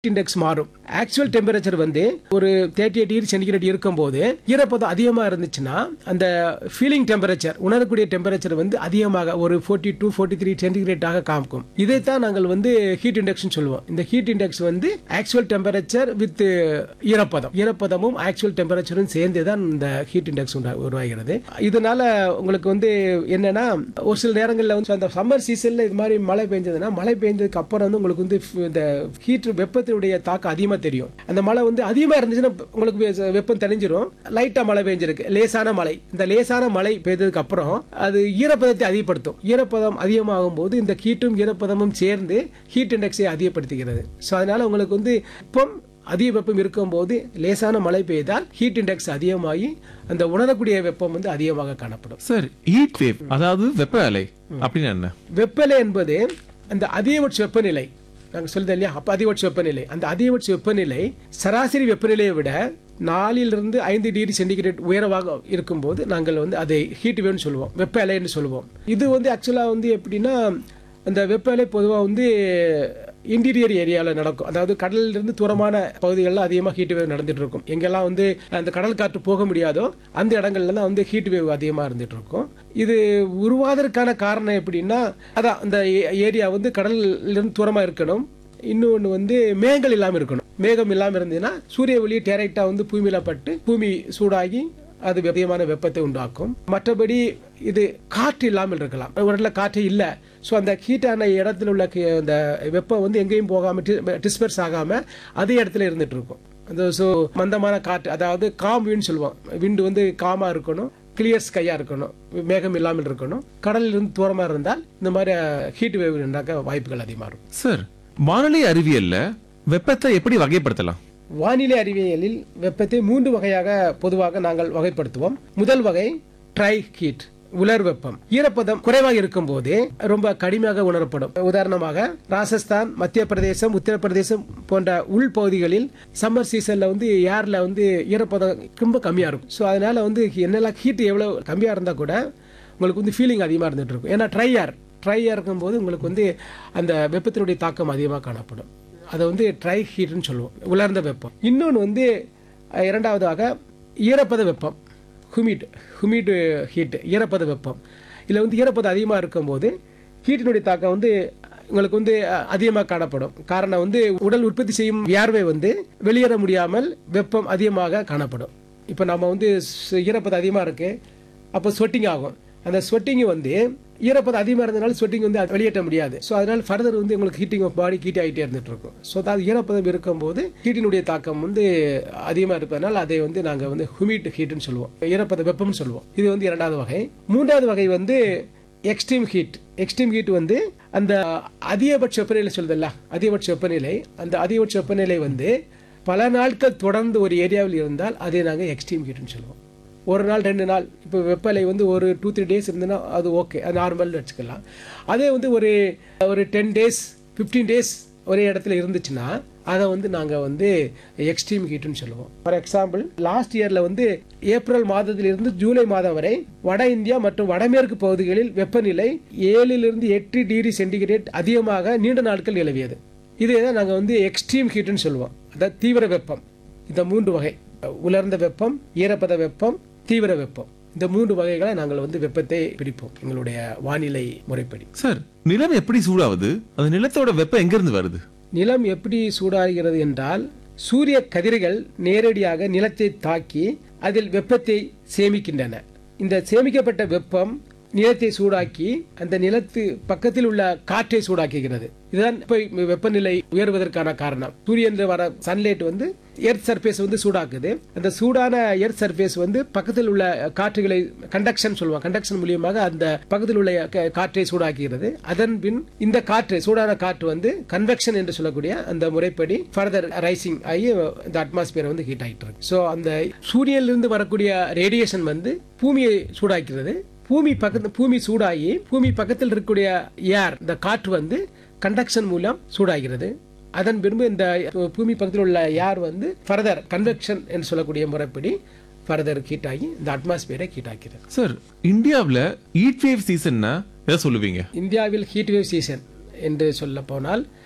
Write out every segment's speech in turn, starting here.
index மாறும் actual temperature வந்து ஒரு தேர்ட்டி எயிட் டிகிரி சென்டிகிரேட் இருக்கும்போது ஈரப்பதம் அதிகமாக இருந்துச்சுன்னா அந்த ஃபீலிங் டெம்பரேச்சர் உணரக்கூடிய டெம்பரேச்சர் வந்து அதிகமாக ஒரு ஃபோர்ட்டி டூ ஃபோர்ட்டி த்ரீ சென்டிகிரேட்டாக காமிக்கும் இதைத்தான் நாங்கள் வந்து ஹீட் இண்டெக்ஸ்னு சொல்லுவோம் இந்த ஹீட் இண்டெக்ஸ் வந்து ஆக்சுவல் டெம்பரேச்சர் வித் ஈரப்பதம் ஈரப்பதமும் ஆக்சுவல் டெம்பரேச்சரும் சேர்ந்து தான் இந்த ஹீட் இண்டெக்ஸ் உருவாகிறது இதனால உங்களுக்கு வந்து என்னன்னா ஒரு சில நேரங்களில் வந்து அந்த சம்மர் சீசன்ல இது மாதிரி மழை பெஞ்சதுன்னா மழை பெஞ்சதுக்கு அப்புறம் வந்து உங்களுக்கு வந்து இந்த ஹீட் வெப்பத்தினுடைய தாக்கம் அதிகமாக தெரியும் அந்த மழை வந்து அதிகமாக இருந்துச்சுன்னா உங்களுக்கு வெ- வெப்பம் தெளிஞ்சிரும் லைட்டாக மழை பெஞ்சிருக்கு லேசான மழை இந்த லேசான மழை பெய்ததுக்கு அப்புறம் அது ஈரப்பதத்தை அதிகப்படுத்தும் ஈரப்பதம் அதிகமாகும் போது இந்த ஹீட்டும் ஈரப்பதமும் சேர்ந்து ஹீட் இண்டெக்ஸை அதிகப்படுத்துகிறது ஸோ அதனால உங்களுக்கு வந்து வெப்பம் அதிக வெப்பம் இருக்கும்போது லேசான மழை பெய்தால் ஹீட் இண்டெக்ஸ் அதிகமாகி அந்த உணரக்கூடிய வெப்பம் வந்து அதிகமாக காணப்படும் சார் ஹீட் வேவ் அதாவது வெப்ப அலை அப்படின்னா என்ன வெப்பநிலை என்பது அந்த அதிகபட்ச வெப்பநிலை நாங்கள் சொல்லுது இல்லையா அப்போ அதிகபட்ச வெப்பநிலை அந்த அதிகபட்ச வெப்பநிலை சராசரி வெப்பநிலையை விட நாலிலிருந்து ஐந்து டிகிரி சென்டிகிரேட் உயரமாக இருக்கும்போது நாங்கள் வந்து அதை ஹீட் வேவ்னு சொல்லுவோம் வெப்ப அலைன்னு சொல்லுவோம் இது வந்து ஆக்சுவலாக வந்து எப்படின்னா அந்த வெப்ப அலை பொதுவாக வந்து இன்டீரியர் ஏரியாவில் நடக்கும் அதாவது கடலிலிருந்து தூரமான பகுதிகளில் அதிகமாக ஹீட் வேவ் நடந்துட்டு இருக்கும் எங்கெல்லாம் வந்து அந்த கடல் காற்று போக முடியாதோ அந்த இடங்கள்ல தான் வந்து ஹீட் வேவ் அதிகமாக இருந்துட்டு இருக்கும் இது உருவாவதற்கான காரணம் எப்படின்னா அதான் அந்த ஏரியா வந்து கடலிலிருந்து தூரமாக இருக்கணும் இன்னொன்று வந்து மேகங்கள் இல்லாமல் இருக்கணும் மேகம் இல்லாமல் இருந்ததுன்னா சூரிய ஒளி டேரக்டாக வந்து பூமியில பட்டு பூமி சூடாகி அது அதிகமான வெப்பத்தை உண்டாக்கும் மற்றபடி இது காற்று இல்லாமல் இருக்கலாம் ஒரு இடத்துல காற்று இல்லை ஸோ அந்த ஹீட்டான இடத்துல உள்ள கி- அந்த வெப்பம் வந்து எங்கேயும் போகாமல் டிஸ்பர்ஸ் ஆகாமல் அதே இடத்துல இருந்துட்டு இருக்கும் அந்த ஸோ மந்தமான காற்று அதாவது காம் விண்ட் சொல்லுவோம் விண்டு வந்து காமாக இருக்கணும் கிளியர் ஸ்கையாக இருக்கணும் மேகம் இல்லாமல் இருக்கணும் கடலில் இருந்து தூரமாக இருந்தால் இந்த மாதிரி ஹீட் வேவ் உண்டாக்க வாய்ப்புகள் அதிகமாக இருக்கும் சார் வானிலை அறிவியல்ல வெப்பத்தை எப்படி வகைப்படுத்தலாம் வானிலை அறிவியலில் வெப்பத்தை மூன்று வகையாக பொதுவாக நாங்கள் வகைப்படுத்துவோம் முதல் வகை ட்ரை ஹீட் உலர் வெப்பம் ஈரப்பதம் குறைவாக இருக்கும் போது ரொம்ப கடுமையாக உணரப்படும் உதாரணமாக ராஜஸ்தான் மத்திய பிரதேசம் உத்தரப்பிரதேசம் போன்ற உள்பகுதிகளில் சம்மர் சீசன்ல வந்து ஏர்ல வந்து ஈரப்பதம் ரொம்ப கம்மியா இருக்கும் ஸோ அதனால வந்து என்னெல்லாம் ஹீட் எவ்வளவு கம்மியா இருந்தா கூட உங்களுக்கு வந்து ஃபீலிங் அதிகமாக இருந்துட்டு இருக்கும் ஏன்னா ட்ரை ஏர் ட்ரை ஏர் இருக்கும்போது உங்களுக்கு வந்து அந்த வெப்பத்தினுடைய தாக்கம் அதிகமாக காணப்படும் அதை வந்து ட்ரை ஹீட்னு சொல்லுவோம் உலர்ந்த வெப்பம் இன்னொன்று வந்து அஹ், இரண்டாவதாக ஈரப்பத வெப்பம் ஹுமிட் ஹுமிட் ஹீட் ஈரப்பத வெப்பம் இதில் வந்து ஈரப்பதம் அதிகமாக இருக்கும்போது ஹீட்டினுடைய தாக்கம் வந்து உங்களுக்கு வந்து அதிகமாக காணப்படும் காரணம் வந்து உடல் உற்பத்தி செய்யும் வியார்வை வந்து வெளியேற முடியாமல் வெப்பம் அதிகமாக காணப்படும் இப்போ நம்ம வந்து ஸ்- ஈரப்பதம் அதிகமாக இருக்கு அப்போ ஸ்வெட்டிங் ஆகும் அந்த ஸ்வெட்டிங் வந்து ஈரப்பதம் அதிகமாக இருந்தனால ஸ்வெட்டிங் வந்து அது வெளியேற்ற முடியாது ஸோ அதனால ஃபர்தர் வந்து உங்களுக்கு ஹீட்டிங் ஆஃப் பாடி ஹீட் ஆகிட்டே இருந்துட்டு இருக்கும் ஸோ அது ஈரப்பதம் இருக்கும்போது ஹீட்டினுடைய தாக்கம் வந்து அதிகமாக இருப்பதனால அதை வந்து நாங்கள் வந்து ஹுமிட் ஹீட்னு சொல்லுவோம் ஈரப்பத வெப்பம்னு சொல்லுவோம் இது வந்து இரண்டாவது வகை மூன்றாவது வகை வந்து எக்ஸ்ட்ரீம் ஹீட் எக்ஸ்ட்ரீம் ஹீட் வந்து அந்த அதிகபட்ச வெப்பநிலை சொல்லுதல்ல அதிகபட்ச வெப்பநிலை அந்த அதிகபட்ச வெப்பநிலை வந்து பல நாட்கள் தொடர்ந்து ஒரு ஏரியாவில் இருந்தால் அதை நாங்கள் எக்ஸ்ட்ரீம் ஹீட்னு சொல்லுவோம் ஒரு நாள் ரெண்டு நாள் இப்போ வெப்பநிலை வந்து ஒரு டூ த்ரீ டேஸ் இருந்ததுன்னா அது ஓகே அது நார்மல்னு வச்சுக்கலாம் அதே வந்து ஒரு ஒரு டென் டேஸ் ஃபிஃப்டீன் டேஸ் ஒரே இடத்துல இருந்துச்சுன்னா அதை வந்து நாங்கள் வந்து எக்ஸ்ட்ரீம் ஹீட்னு சொல்லுவோம் ஃபார் எக்ஸாம்பிள் லாஸ்ட் இயரில் வந்து ஏப்ரல் மாதத்திலிருந்து ஜூலை மாதம் வரை வட இந்தியா மற்றும் வடமேற்கு பகுதிகளில் வெப்பநிலை ஏழிலிருந்து எட்டு டிகிரி சென்டிகிரேட் அதிகமாக நீண்ட நாட்கள் நிலவியது இதை தான் நாங்கள் வந்து எக்ஸ்ட்ரீம் ஹீட்னு சொல்லுவோம் அதாவது தீவிர வெப்பம் இந்த மூன்று வகை உலர்ந்த வெப்பம் ஈரப்பத வெப்பம் தீவிர வெப்பம் இந்த மூன்று வகைகளை நாங்கள் வந்து வெப்பத்தை பிரிப்போம் எங்களுடைய வானிலை முறைப்படி சார் நிலம் எப்படி சூடாகுது அந்த நிலத்தோட வெப்பம் எங்க இருந்து வருது நிலம் எப்படி சூடாகிறது என்றால் சூரிய கதிர்கள் நேரடியாக நிலத்தை தாக்கி அதில் வெப்பத்தை சேமிக்கின்றன இந்த சேமிக்கப்பட்ட வெப்பம் நிலத்தை சூடாக்கி அந்த நிலத்து பக்கத்தில் உள்ள காற்றை சூடாக்குகிறது இதுதான் இப்ப வெப்பநிலை உயர்வதற்கான காரணம் சூரியன் வர சன்லைட் வந்து எர்த் சர்ஃபேஸ் வந்து சூடாக்குது அந்த சூடான எர்த் சர்ஃபேஸ் வந்து பக்கத்தில் உள்ள காற்றுகளை கண்டக்ஷன் சொல்லுவாங்க கண்டக்ஷன் மூலியமாக அந்த பக்கத்தில் உள்ள க- காற்றை சூடாக்குகிறது அதன் பின் இந்த காற்று சூடான காற்று வந்து கன்வெக்ஷன் என்று சொல்லக்கூடிய அந்த முறைப்படி ஃபர்தர் ரைசிங் ஆகி இந்த அட்மாஸ்பியர் வந்து ஹீட் ஆகிட்டு இருக்கு ஸோ அந்த சூரியனிலிருந்து வரக்கூடிய ரேடியேஷன் வந்து பூமியை சூடாக்கிறது பூமி பக்கத்து பூமி சூடாகி பூமி பக்கத்தில் இருக்கக்கூடிய ஏர் இந்த காற்று வந்து கண்டக்ஷன் மூலம் சூடாகிறது அதன் பின்பு இந்த பூமி பக்கத்தில் உள்ள ஏர் வந்து ஃபர்தர் கன்வெக்ஷன் என்று சொல்லக்கூடிய முறைப்படி ஃபர்தர் ஹீட் ஆகி இந்த அட்மாஸ்பியரை ஹீட் ஆக்கிறது சார் இந்தியாவுல ஹீட் வேவ் சீசன்னா எதை சொல்லுவீங்க இந்தியாவில் ஹீட் வேவ் சீசன் என்று சொல்ல போனால்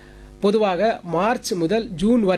பொதுவாக மார்ச் முதல் ஜூன் வரை